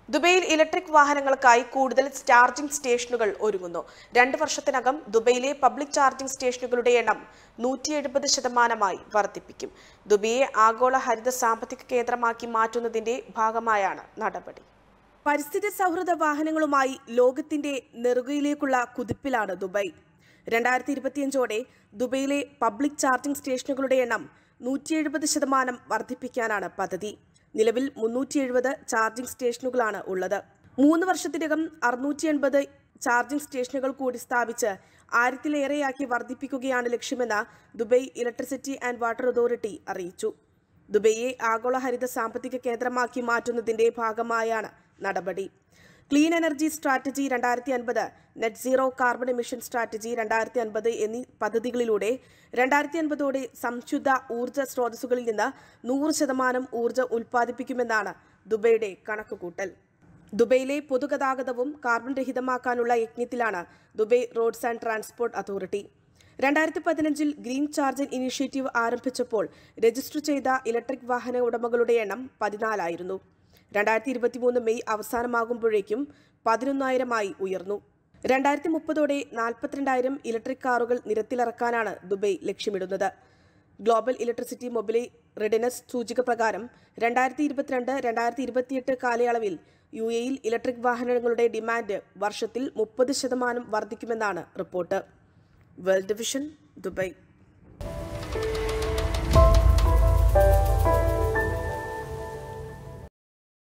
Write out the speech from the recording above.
ദുബൈയിൽ ഇലക്ട്രിക് വാഹനങ്ങൾക്കായി കൂടുതൽ ചാർജിംഗ് സ്റ്റേഷനുകൾ ഒരുങ്ങുന്നു രണ്ട് വർഷത്തിനകം ദുബൈയിലെ പബ്ലിക് ചാർജിംഗ് സ്റ്റേഷനുകളുടെ എണ്ണം നൂറ്റി എഴുപത് ശതമാനമായി വർദ്ധിപ്പിക്കും ദുബൈയെ ആഗോള ഹരിത സാമ്പത്തിക കേന്ദ്രമാക്കി മാറ്റുന്നതിന്റെ ഭാഗമായാണ് നടപടി പരിസ്ഥിതി സൗഹൃദ വാഹനങ്ങളുമായി ലോകത്തിന്റെ നെറുകയിലേക്കുള്ള കുതിപ്പിലാണ് ദുബായ് രണ്ടായിരത്തി ഇരുപത്തിയഞ്ചോടെ ദുബൈയിലെ പബ്ലിക് ചാർജിംഗ് സ്റ്റേഷനുകളുടെ എണ്ണം നൂറ്റി എഴുപത് ശതമാനം വർദ്ധിപ്പിക്കാനാണ് പദ്ധതി നിലവിൽ മുന്നൂറ്റി എഴുപത് ചാർജിംഗ് സ്റ്റേഷനുകളാണ് ഉള്ളത് മൂന്ന് വർഷത്തിനകം അറുന്നൂറ്റി എൺപത് ചാർജിംഗ് സ്റ്റേഷനുകൾ കൂടി സ്ഥാപിച്ച് ആയിരത്തിലേറെയാക്കി വർദ്ധിപ്പിക്കുകയാണ് ലക്ഷ്യമെന്ന് Dubai electricity and water authority അറിയിച്ചു ദുബൈയെ ആഗോള ഹരിത സാമ്പത്തിക കേന്ദ്രമാക്കി മാറ്റുന്നതിന്റെ ഭാഗമായാണ് നടപടി ക്ലീൻ എനർജി സ്ട്രാറ്റജി രണ്ടായിരത്തി അൻപത് net zero carbon emission strategy രണ്ടായിരത്തി അൻപത് എന്നീ പദ്ധതികളിലൂടെ രണ്ടായിരത്തി അൻപതോടെ സംശുദ്ധ ഊർജ്ജ സ്രോതസ്സുകളിൽ നിന്ന് നൂറ് ശതമാനം ഊർജ്ജം ഉൽപ്പാദിപ്പിക്കുമെന്നാണ് ദുബൈയുടെ കണക്കുകൂട്ടൽ ദുബൈയിലെ പൊതുഗതാഗതവും കാർബൺ രഹിതമാക്കാനുള്ള യജ്ഞത്തിലാണ് Dubai roads and transport authority രണ്ടായിരത്തി പതിനഞ്ചിൽ ഗ്രീൻ ചാർജൻ ഇനീഷ്യേറ്റീവ് ആരംഭിച്ചപ്പോൾ രജിസ്റ്റർ ചെയ്ത ഇലക്ട്രിക് വാഹന ഉടമകളുടെ എണ്ണം പതിനാലായിരുന്നു രണ്ടായിരത്തി ഇരുപത്തിമൂന്ന് മെയ് അവസാനമാകുമ്പോഴേക്കും പതിനൊന്നായിരമായി ഉയർന്നു രണ്ടായിരത്തി മുപ്പതോടെ നാൽപ്പത്തിരണ്ടായിരം ഇലക്ട്രിക് കാറുകൾ നിരത്തിലിറക്കാനാണ് ദുബൈ ലക്ഷ്യമിടുന്നത് ഗ്ലോബൽ ഇലക്ട്രിസിറ്റി മൊബിലി റെഡിനസ് സൂചിക പ്രകാരം രണ്ടായിരത്തി ഇരുപത്തിരണ്ട് രണ്ടായിരത്തി ഇരുപത്തിയെട്ട് കാലയളവിൽ യു എയിൽ ഇലക്ട്രിക് വാഹനങ്ങളുടെ ഡിമാൻഡ് വർഷത്തിൽ മുപ്പത് ശതമാനം വർദ്ധിക്കുമെന്നാണ് റിപ്പോർട്ട് വേൾഡ് വിഷൻ ദുബൈ